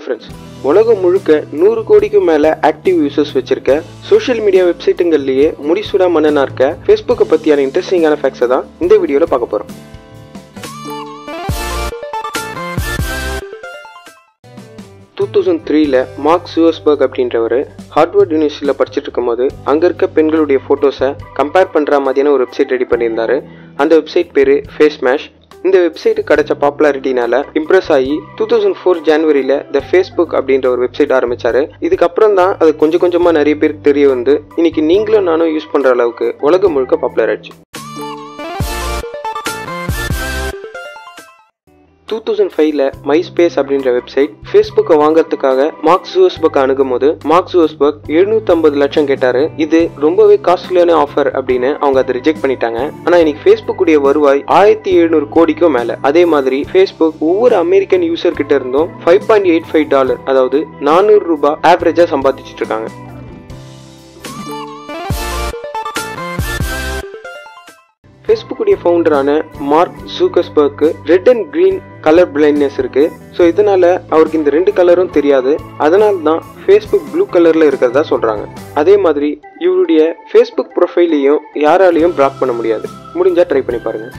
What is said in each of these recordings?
friends உலகம் முழுக்க நூறு கோடிக்கும் மேல ஆக்டிவ் யூசர்ஸ் வச்சிருக்க சோஷியல் மீடியா வெப்சைட்டுங்கள்லயே முடிசூடா மன்னனா இருக்க ஃபேஸ்புக்கை பத்தியான இன்ட்ரெஸ்டிங்கான ஃபேக்ட்ஸை தான் இந்த வீடியோல பார்க்க போறோம் டூ தௌசண்ட் த்ரீல மார்க் சுவர்ஸ்பர்க் அப்படின்றவர் ஹார்ட்வர்ட் யூனிவர்சிட்டியில் படிச்சுட்டு இருக்கும்போது அங்கே இருக்க பெண்களுடைய ஃபோட்டோஸை கம்பேர் பண்ணுற மாதிரியான ஒரு வெப்சைட் ரெடி பண்ணியிருந்தாரு அந்த வெப்சைட் பேர் ஃபேஸ் மேஷ் இந்த வெப்சைட் கிடைச்ச பாப்புலாரிட்டினால இம்ப்ரெஸ் ஆகி டூ தௌசண்ட் ஃபோர் ஜான்வரியில் த ஃபேஸ்புக் அப்படின்ற ஒரு வெப்சைட் ஆரம்பிச்சாரு இதுக்கப்புறம் தான் அது கொஞ்சம் கொஞ்சமாக நிறைய பேருக்கு தெரிய வந்து இன்னைக்கு நீங்களும் நானும் யூஸ் பண்ணுற அளவுக்கு உலகம் முழுக்க பாப்புலர் ஆயிடுச்சு டூ தௌசண்ட் ஃபைவ்ல மை ஸ்பேஸ் அப்படின்ற வெப்சைட் ஃபேஸ்புக்கை வாங்குறதுக்காக மார்க் ஜூஸ்பர்க் அணுகும் போது மார்க் ஜூஸ்பர்க் எழுநூத்தம்பது லட்சம் கேட்டாரு இது ரொம்பவே காஸ்ட்லியான ஆஃபர் அப்படின்னு அவங்க அதை ரிஜெக்ட் பண்ணிட்டாங்க ஆனா இன்னைக்கு ஃபேஸ்புக் உடைய வருவாய் ஆயிரத்தி எழுநூறு கோடிக்கும் மேல அதே மாதிரி ஃபேஸ்புக் ஒவ்வொரு அமெரிக்கன் யூசர் கிட்ட இருந்தும் five point eight five dollar அதாவது நானூறு ரூபாய் ஆவரேஜா சம்பாதிச்சிட்டு இருக்காங்க ஃபேஸ்புக்குடைய ஃபவுண்டரான மார்க் ஜூக்கர்ஸ்பர்க்கு red and green colour blindness இருக்கு ஸோ இதனால அவருக்கு இந்த ரெண்டு கலரும் தெரியாது அதனால தான் ஃபேஸ்புக் ப்ளூ கலர்ல இருக்கிறதா சொல்றாங்க அதே மாதிரி இவருடைய ஃபேஸ்புக் ப்ரொஃபைலையும் யாராலையும் பிளாக் பண்ண முடியாது முடிஞ்சா ட்ரை பண்ணி பாருங்க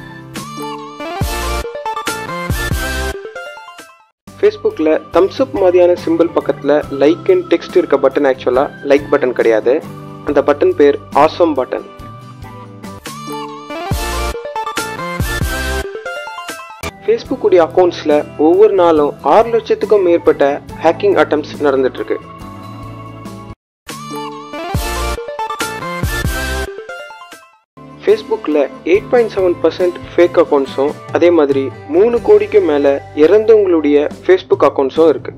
ஃபேஸ்புக்கில் தம்ஸ் அப் மாதிரியான சிம்பிள் பக்கத்தில் லைக் அண்ட் டெக்ஸ்ட் இருக்க பட்டன் ஆக்சுவலாக லைக் பட்டன் கிடையாது அந்த பட்டன் பேர் ஆசம் பட்டன் ஃபேஸ்புக் உடைய அக்கௌண்ட்ஸில் ஒவ்வொரு நாளும் ஆறு லட்சத்துக்கும் மேற்பட்ட ஹேக்கிங் அட்டம்ஸ் நடந்துட்டு இருக்கு ஃபேஸ்புக்கில் eight point seven percent fake அக்கௌண்ட்ஸும் அதே மாதிரி மூணு கோடிக்கும் மேலே இறந்தவங்களுடைய ஃபேஸ்புக் அக்கௌண்ட்ஸும் இருக்கு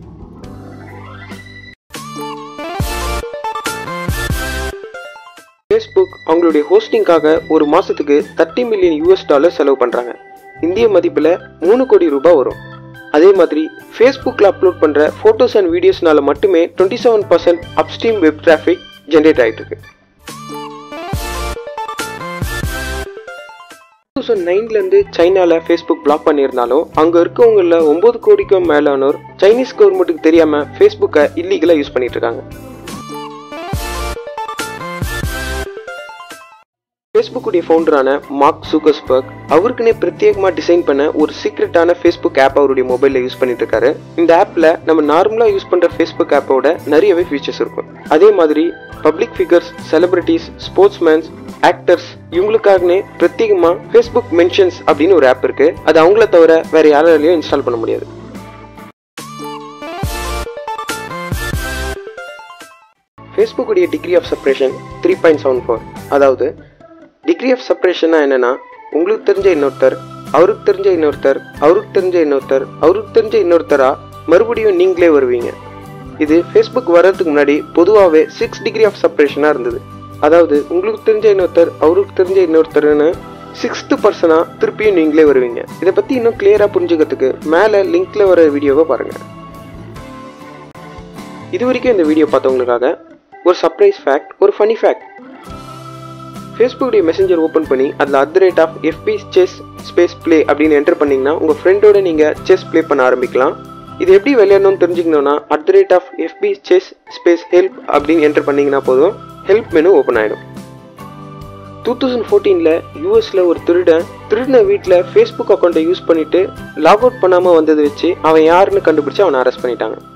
ஃபேஸ்புக் அவங்களுடைய ஹோஸ்டிங்காக ஒரு மாசத்துக்கு தேர்ட்டி மில்லியன் யூஎஸ் டாலர் செலவு பண்றாங்க இந்திய மதிப்பில் மூணு கோடி ரூபாய் வரும் அதே மாதிரி ஃபேஸ்புக்கில் அப்லோட் பண்ணுற ஃபோட்டோஸ் அண்ட் வீடியோஸ்னால மட்டுமே twenty seven percent upstream web traffic generate ஆகிட்டு இருக்கு டூ தௌசண்ட் நைன்லேருந்து சைனாவில் ஃபேஸ்புக் பிளாக் பண்ணியிருந்தாலும் அங்கே இருக்கவங்கள ஒம்பது கோடிக்கும் மேலானோர் சைனீஸ் கவர்மெண்ட்டுக்கு தெரியாமல் ஃபேஸ்புக்கை இல்லீகலாக யூஸ் பண்ணிட்டு இருக்காங்க ஃபேஸ்புக்குடைய ஃபவுண்டரான மார்க் சூக்கர்ஸ்பர்க் அவருக்குன்னே பிரத்யேகமாக டிசைன் பண்ண ஒரு சீக்ரெட்டான ஃபேஸ்புக் ஆப் அவருடைய மொபைலில் யூஸ் பண்ணிட்டு இருக்காரு இந்த ஆப்பில் நம்ம நார்மலாக யூஸ் பண்ணுற ஃபேஸ்புக் ஆப்போட நிறையவே ஃபீச்சர்ஸ் இருக்கும் அதே மாதிரி public figures celebrities sportsmans actors இவங்களுக்காகனே பிரத்யேகமாக ஃபேஸ்புக் மென்ஷன்ஸ் அப்படின்னு ஒரு ஆப் இருக்கு அது அவங்கள தவிர வேற யாராலையும் இன்ஸ்டால் பண்ண முடியாது ஃபேஸ்புக்குடைய degree of separation three point seven four அதாவது டிகிரி ஆஃப் செப்பரேஷன்னா என்னன்னா உங்களுக்கு தெரிஞ்ச இன்னொருத்தர் அவருக்கு தெரிஞ்ச இன்னொருத்தர் அவருக்கு தெரிஞ்ச இன்னொருத்தர் அவருக்கு தெரிஞ்ச இன்னொருத்தரா மறுபடியும் நீங்களே வருவீங்க இது ஃபேஸ்புக் வர்றதுக்கு முன்னாடி பொதுவாகவே சிக்ஸ் டிகிரி ஆஃப் செப்பரேஷனாக இருந்தது அதாவது உங்களுக்கு தெரிஞ்ச இன்னொருத்தர் அவருக்கு தெரிஞ்ச இன்னொருத்தர்னு சிக்ஸ்த்து பர்சனாக திருப்பியும் நீங்களே வருவீங்க இதை பற்றி இன்னும் கிளியராக புரிஞ்சுக்கிறதுக்கு மேலே லிங்க்ல வர வீடியோவை பாருங்கள் இது வரைக்கும் இந்த வீடியோ பார்த்தவங்களுக்காக ஒரு சர்ப்ரைஸ் ஃபேக்ட் ஒரு ஃபனி ஃபேக்ட் ஃபேஸ்புக்குடைய மெசேஞ்சர் ஓப்பன் பண்ணி அதில் at the rate of F B chess space play அப்படின்னு என்டர் பண்ணிங்கன்னா உங்கள் ஃப்ரெண்டோட நீங்கள் செஸ் ப்ளே பண்ண ஆரம்பிக்கலாம் இது எப்படி விளையாடணும்னு தெரிஞ்சுக்கணும்னா at the rate of F B chess space help அப்படின்னு என்டர் பண்ணிங்கன்னா போதும் ஹெல்ப் மெனு ஓப்பன் ஆகிடும் டூ தௌசண்ட் ஃபோர்டீனில் யூஎஸில் ஒரு திருடன் திருடின வீட்டில் ஃபேஸ்புக் அக்கௌண்ட்டை யூஸ் பண்ணிட்டு லாக் அவுட் பண்ணாமல் வந்ததை வச்சு அவன் யாருன்னு கண்டுபிடிச்சு அவனை அரெஸ்ட் பண்ணிட்டாங்க